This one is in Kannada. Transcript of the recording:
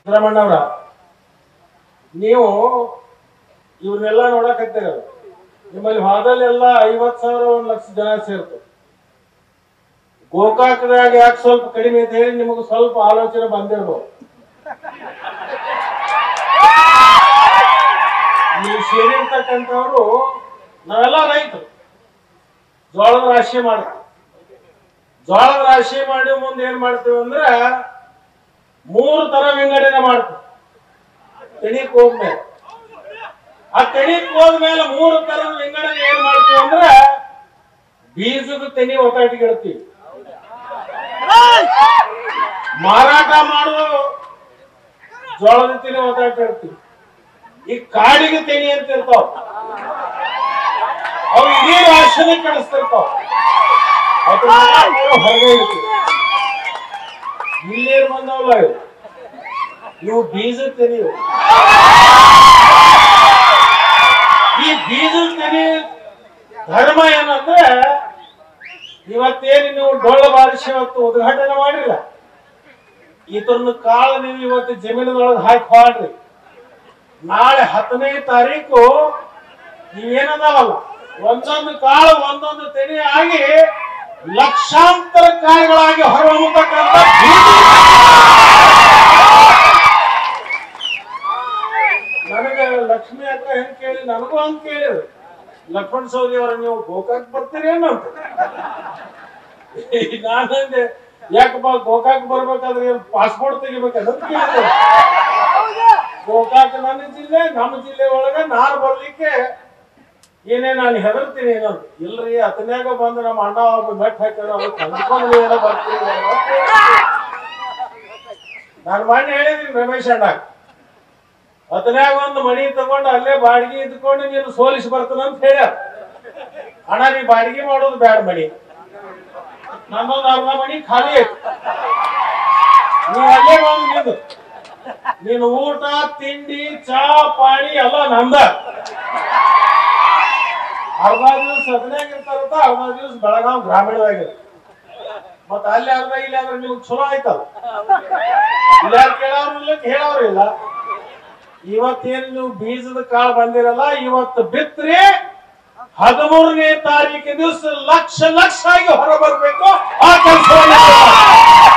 ಸಿದ್ದರಾಮಣ್ಣವ್ರ ನೀವು ಇವ್ರನ್ನೆಲ್ಲ ನೋಡಕತ್ತೀರ ನಿಮ್ಮಲ್ಲಿ ವಾದಲ್ಲೆಲ್ಲ ಐವತ್ ಸಾವಿರ ಒಂದ್ ಲಕ್ಷ ಜನ ಸೇರ್ತು ಗೋಕಾಕದಾಗ ಯಾಕೆ ಸ್ವಲ್ಪ ಕಡಿಮೆ ಐತೆ ಹೇಳಿ ನಿಮಗೆ ಸ್ವಲ್ಪ ಆಲೋಚನೆ ಬಂದಿರ್ಬೋದು ನೀವು ಸೇರಿರ್ತಕ್ಕಂಥವ್ರು ನಾವೆಲ್ಲ ರೈತರು ಜೋಳದ ರಾಶಿ ಮಾಡ್ತೀವಿ ಜೋಳದ ರಾಶಿ ಮಾಡಿ ಮುಂದೆ ಏನ್ ಮಾಡ್ತೀವಿ ಅಂದ್ರೆ ಮೂರು ತರ ವಿಂಗಡಣೆ ಮಾಡ್ತೀವಿ ತೆಣಿಕ್ ಹೋದ್ಮೇಲೆ ಆ ತೆಣಿಕ್ ಹೋದ್ಮೇಲೆ ಮೂರು ತರದ ವಿಂಗಡಣೆ ಏನ್ ಮಾಡ್ತೀವಿ ಅಂದ್ರೆ ಬೀಜದ ತೆನಿ ಒತ್ತಾಟಿಗೆ ಇಡ್ತೀವಿ ಮಾರಾಟ ಮಾಡುವ ಜೋಳದ ತೆನಿ ಒತ್ತಾಟ ಇಡ್ತೀವಿ ಈ ಕಾಡಿಗೆ ತೆನಿ ಅಂತ ಇರ್ತಾವ ಅವು ಇಡೀ ರಾಶಿನೇ ಕಳಿಸ್ತಿರ್ತಾವ ಅದನ್ನೆಲ್ಲ ನಾವು ಹೊರಗೆ ಇಡ್ತೀವಿ ಇಲ್ಲೇನ್ ಬಂದವಲ್ಲ ಇವು ಇವು ಬೀಜ ತೆನಿವು ಈ ಬೀಜ ತೆನಿ ಧರ್ಮ ಏನಂದ್ರೆ ಇವತ್ತೇನು ನೀವು ಡೊಳ್ಳು ಬಾರಿಸಿ ಇವತ್ತು ಉದ್ಘಾಟನೆ ಮಾಡಿಲ್ಲ ಇದನ್ನ ಕಾಳು ನೀವು ಇವತ್ತು ಜಮೀನದೊಳಗೆ ಹಾಕಿ ಮಾಡ್ರಿ ನಾಳೆ ಹತ್ತನೇ ತಾರೀಕು ನೀವೇನದಾವಲ್ಲ ಒಂದೊಂದು ಕಾಳು ಒಂದೊಂದು ತೆನೆ ಆಗಿ ಲಕ್ಷಾಂತರ ಕಾಳುಗಳಾಗಿ ಹೊರಹೊಮ್ಮತಕ್ಕಂಥ ನನಗೆ ಲಕ್ಷ್ಮಿ ಅಕ್ಕ ಹೆಂಗ್ ಕೇಳಿ ನನಗೂ ಹಂಗ್ ಕೇಳಿದ್ರು ಲಕ್ಷ್ಮಣ ಸೌದಿ ಅವರ ನೀವು ಗೋಕಾಕ್ ಬರ್ತೀರಿ ಏನಂತ ನಾನಂದೆ ಯಾಕಪ್ಪ ಗೋಕಾಕ್ ಬರ್ಬೇಕಾದ್ರೆ ಪಾಸ್ಪೋರ್ಟ್ ತೆಗಿಬೇಕಂತ ಕೇಳಿದೆ ಗೋಕಾಕ್ ನನ್ನ ಜಿಲ್ಲೆ ನಮ್ಮ ಜಿಲ್ಲೆ ಒಳಗ ನಾನು ಬರ್ಲಿಕ್ಕೆ ಏನೇ ನಾನು ಹೆದರ್ತೀನಿ ಏನಂತ ಇಲ್ರಿ ಅತನ್ಯಾಗ ಬಂದು ನಮ್ಮ ಅಣ್ಣ ಒಬ್ಬ ಮೆಟ್ ಹಾಕ್ಯಾರ ಅವ್ರು ಕಂದ್ಕೊಂಡು ಏನೋ ಬರ್ತೀರಿ ಏನೋ ಅಂತ ಹೇಳಿದ್ರು. ನಾನು ಮೊನ್ನೆ ಹೇಳಿದೀನಿ ರಮೇಶ್ ಅಣ್ಣ ಅತನ್ಯಾಗ ಒಂದು ಮಣಿ ತಗೊಂಡು ಅಲ್ಲೇ ಬಾಡಿಗೆ ಇದ್ಕೊಂಡು ನೀನು ಸೋಲಿಸಿ ಬರ್ತಾನ ಅಂತ ಹೇಳ್ಯಾರ ಅಣ್ಣ ನೀ ಬಾಡಿಗೆ ಮಾಡೋದು ಬ್ಯಾಡ ಮಣಿ ನನ್ನೊಂದು ಅರ್ಧ ಮಣಿ ಖಾಲಿ ಐತಿ ನೀ ಅಲ್ಲೇ ಬಂದು ನಿಂದು ನೀನು ಊಟ ತಿಂಡಿ ಚಾ ಪಾಣಿ ಎಲ್ಲ ನಂದ ಅರ್ಧ ದಿವಸ ಹದಿನಾಗ ಇರ್ತಾರಂತ ಅರ್ಧ ದಿವಸ ಬೆಳಗಾವ್ ಗ್ರಾಮೀಣದಾಗ ಮತ್ತ ಅಲ್ಲಿ ಅರ್ಧ ಇಲ್ಲಿ ಅಂದ್ರೆ ನಿಮ್ಗೆ ಚಲೋ ಆಯ್ತಲ್ಲ ಇಲ್ಲ ಕೇಳೋರು ಇಲ್ಲ ಹೇಳೋರು ಇಲ್ಲ ಇವತ್ತೇನು ನೀವು ಬೀಜದ ಕಾಳು ಬಂದಿರಲ್ಲ ಇವತ್ತು ಬಿತ್ರಿ ಹದಿಮೂರನೇ ತಾರೀಕು ದಿವಸ ಲಕ್ಷ ಲಕ್ಷ ಆಗಿ ಹೊರ ಬರ್ಬೇಕು ಆ ಕೆಲಸವನ್ನು